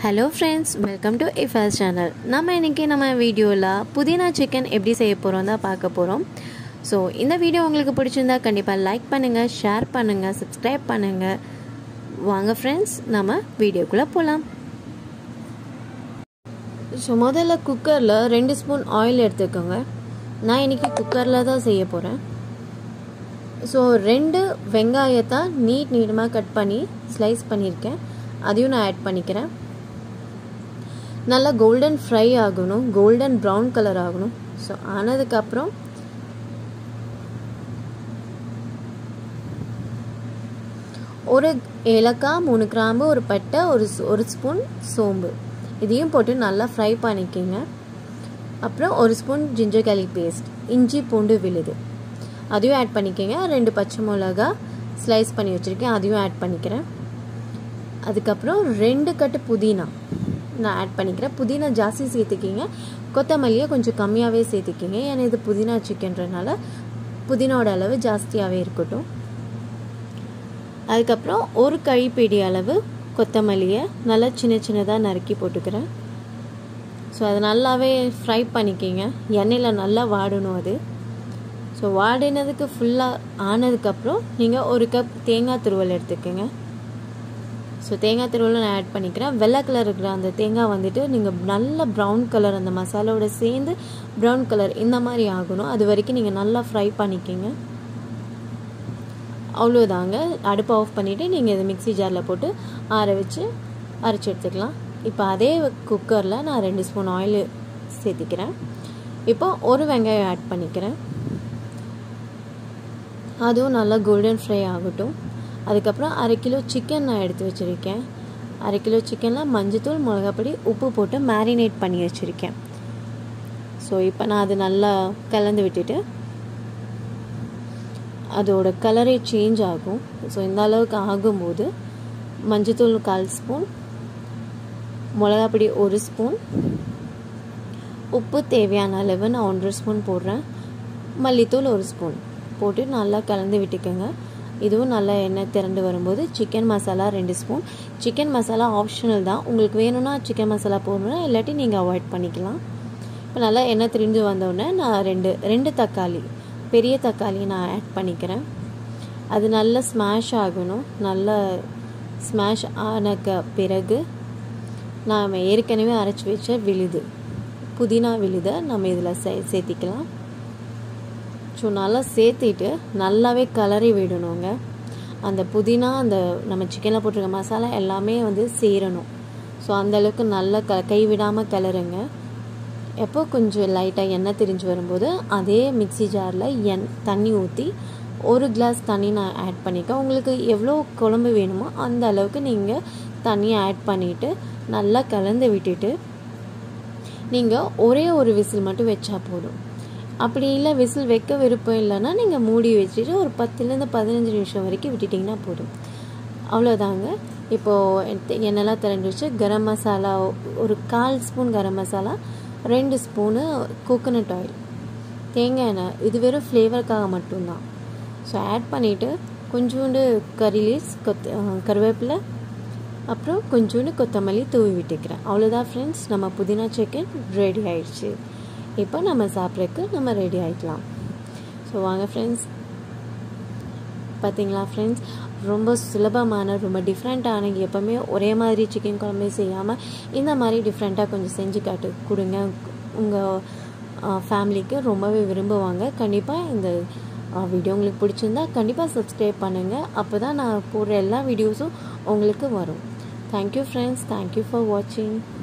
hello friends welcome to Ifas channel நம்ம இன்றைக்கி நம்ம வீடியோவில் புதினா சிக்கன் எப்படி செய்ய போகிறோம் தான் பார்க்க போகிறோம் ஸோ இந்த வீடியோ உங்களுக்கு பிடிச்சிருந்தா கண்டிப்பாக லைக் பண்ணுங்கள் ஷேர் பண்ணுங்கள் சப்ஸ்கிரைப் பண்ணுங்கள் வாங்க ஃப்ரெண்ட்ஸ் நம்ம வீடியோக்குள்ளே போகலாம் ஸோ முதல்ல குக்கரில் ரெண்டு ஸ்பூன் ஆயில் எடுத்துக்கோங்க நான் இன்றைக்கி குக்கரில் தான் செய்ய போகிறேன் ஸோ ரெண்டு வெங்காயத்தை நீட் நீட்டமாக கட் பண்ணி ஸ்லைஸ் பண்ணியிருக்கேன் அதையும் நான் ஆட் பண்ணிக்கிறேன் நல்லா கோல்டன் ஃப்ரை ஆகணும் கோல்டன் ப்ரௌன் கலர் ஆகணும் ஸோ ஆனதுக்கப்புறம் ஒரு ஏலக்காய் மூணு கிராம்பு ஒரு பட்டை ஒரு ஒரு ஸ்பூன் சோம்பு இதையும் போட்டு நல்லா ஃப்ரை பண்ணிக்கோங்க அப்புறம் ஒரு ஸ்பூன் ஜிஞ்சர் கலி பேஸ்ட் இஞ்சி பூண்டு விழுது அதையும் ஆட் பண்ணிக்கோங்க ரெண்டு பச்சை மிளகா ஸ்லைஸ் பண்ணி வச்சுருக்கேன் அதையும் ஆட் பண்ணிக்கிறேன் அதுக்கப்புறம் ரெண்டு கட்டு புதினா நான் ஆட் பண்ணிக்கிறேன் புதினா ஜாஸ்தி சேர்த்துக்கிங்க கொத்தமல்லியை கொஞ்சம் கம்மியாகவே சேர்த்துக்கிங்க ஏன்னா இது புதினா சிக்கன்றனால புதினாவோட அளவு ஜாஸ்தியாகவே இருக்கட்டும் அதுக்கப்புறம் ஒரு கைப்பிடி அளவு கொத்தமல்லியை நல்லா சின்ன சின்னதாக நறுக்கி போட்டுக்கிறேன் ஸோ அதை நல்லாவே ஃப்ரை பண்ணிக்கிங்க எண்ணெயில் நல்லா வாடணும் அது ஸோ வாடினதுக்கு ஃபுல்லாக ஆனதுக்கப்புறம் நீங்கள் ஒரு கப் தேங்காய் துருவல் எடுத்துக்கோங்க ஸோ தேங்காய் திருவள்ள நான் ஆட் பண்ணிக்கிறேன் வெள்ளை கலர் இருக்கிற அந்த தேங்காய் வந்துட்டு நீங்கள் நல்ல ப்ரௌன் கலர் அந்த மசாலாவோட சேர்ந்து ப்ரௌன் கலர் இந்த மாதிரி ஆகணும் அது வரைக்கும் நீங்கள் நல்லா ஃப்ரை பண்ணிக்கிங்க அவ்வளோதாங்க அடுப்பை ஆஃப் பண்ணிவிட்டு நீங்கள் இது மிக்சி ஜாரில் போட்டு ஆற வச்சு அரைச்சி எடுத்துக்கலாம் இப்போ அதே குக்கரில் நான் ரெண்டு ஸ்பூன் ஆயில் சேர்த்திக்கிறேன் இப்போ ஒரு வெங்காயம் ஆட் பண்ணிக்கிறேன் அதுவும் நல்லா கோல்டன் ஃப்ரை ஆகட்டும் அதுக்கப்புறம் அரை கிலோ சிக்கன் நான் எடுத்து வச்சுருக்கேன் அரை கிலோ சிக்கனில் மஞ்சத்தூள் மிளகாப்பொடி உப்பு போட்டு மேரினேட் பண்ணி வச்சுருக்கேன் ஸோ இப்போ நான் அது நல்லா கலந்து விட்டுட்டு அதோட கலரே சேஞ்ச் ஆகும் ஸோ இந்த அளவுக்கு ஆகும்போது மஞ்சத்தூள் கால் ஸ்பூன் மிளகாப்பொடி ஒரு ஸ்பூன் உப்பு தேவையான அளவு நான் ஒன்றரை ஸ்பூன் போடுறேன் மல்லித்தூள் ஒரு ஸ்பூன் போட்டு நல்லா கலந்து விட்டுக்கோங்க இதுவும் நல்லா எண்ணெய் திரண்டு வரும்போது சிக்கன் மசாலா ரெண்டு ஸ்பூன் சிக்கன் மசாலா ஆப்ஷனல் தான் உங்களுக்கு வேணும்னா சிக்கன் மசாலா போடணும் இல்லாட்டி நீங்கள் அவாய்ட் பண்ணிக்கலாம் இப்போ நல்லா எண்ணெய் திரிஞ்சு வந்தோடனே நான் ரெண்டு ரெண்டு தக்காளி பெரிய தக்காளி நான் ஆட் பண்ணிக்கிறேன் அது நல்லா ஸ்மாஷ் ஆகணும் நல்லா ஸ்மாஷ் ஆனக்க பிறகு நாம் ஏற்கனவே அரைச்சி வச்ச விழுது புதினா விழுதை நம்ம இதில் சே சேர்த்திக்கலாம் ஸோ நல்லா சேர்த்திட்டு நல்லாவே கலரி விடணுங்க அந்த புதினா அந்த நம்ம சிக்கனில் போட்டிருக்க மசாலா எல்லாமே வந்து சேரணும் ஸோ அந்தளவுக்கு நல்லா க கை விடாமல் கிளறுங்க எப்போ கொஞ்சம் லைட்டாக எண்ணெய் திரிஞ்சு வரும்போது அதே மிக்சி ஜாரில் எண் தண்ணி ஊற்றி ஒரு கிளாஸ் தண்ணி நான் ஆட் பண்ணிக்கேன் உங்களுக்கு எவ்வளோ குழம்பு வேணுமோ அந்த அளவுக்கு நீங்கள் தண்ணியை ஆட் பண்ணிவிட்டு நல்லா கலந்து விட்டுட்டு நீங்கள் ஒரே ஒரு விசில் மட்டும் வச்சா போதும் அப்படி இல்லை விசில் வைக்க விருப்பம் இல்லைன்னா நீங்கள் மூடி வச்சுட்டு ஒரு பத்துலேருந்து பதினஞ்சு நிமிஷம் வரைக்கும் விட்டுட்டிங்கன்னா போதும் அவ்வளோதாங்க இப்போது எண்ணெய்லாம் திரண்டுச்சு கரம் மசாலா ஒரு கால் ஸ்பூன் கரம் மசாலா ரெண்டு ஸ்பூனு கோகோனட் ஆயில் தேங்காய் எண்ணெய் இது வெறும் ஃப்ளேவருக்காக மட்டும்தான் ஸோ ஆட் பண்ணிவிட்டு கொஞ்சோண்டு கறி லீவ்ஸ் கொத் கருவேப்பிலை அப்புறம் கொஞ்சோண்டு கொத்தமல்லி தூவி விட்டுக்கிறேன் அவ்வளோதான் ஃப்ரெண்ட்ஸ் நம்ம புதினா சிக்கன் ரெடி ஆயிடுச்சு இப்போ நம்ம சாப்பிட்றதுக்கு நம்ம ரெடி ஆகிக்கலாம் ஸோ வாங்க ஃப்ரெண்ட்ஸ் பார்த்தீங்களா ஃப்ரெண்ட்ஸ் ரொம்ப சுலபமான ரொம்ப டிஃப்ரெண்ட்டான எப்போவுமே ஒரே மாதிரி சிக்கன் குழம்பே செய்யாமல் இந்த மாதிரி டிஃப்ரெண்ட்டாக கொஞ்சம் செஞ்சு காட்டு கொடுங்க உங்கள் ஃபேமிலிக்கு ரொம்பவே விரும்புவாங்க கண்டிப்பாக இந்த வீடியோ உங்களுக்கு பிடிச்சிருந்தா கண்டிப்பாக சப்ஸ்கிரைப் பண்ணுங்கள் அப்போ தான் நான் போடுற எல்லா வீடியோஸும் உங்களுக்கு வரும் தேங்க்யூ ஃப்ரெண்ட்ஸ் தேங்க்யூ ஃபார் வாட்சிங்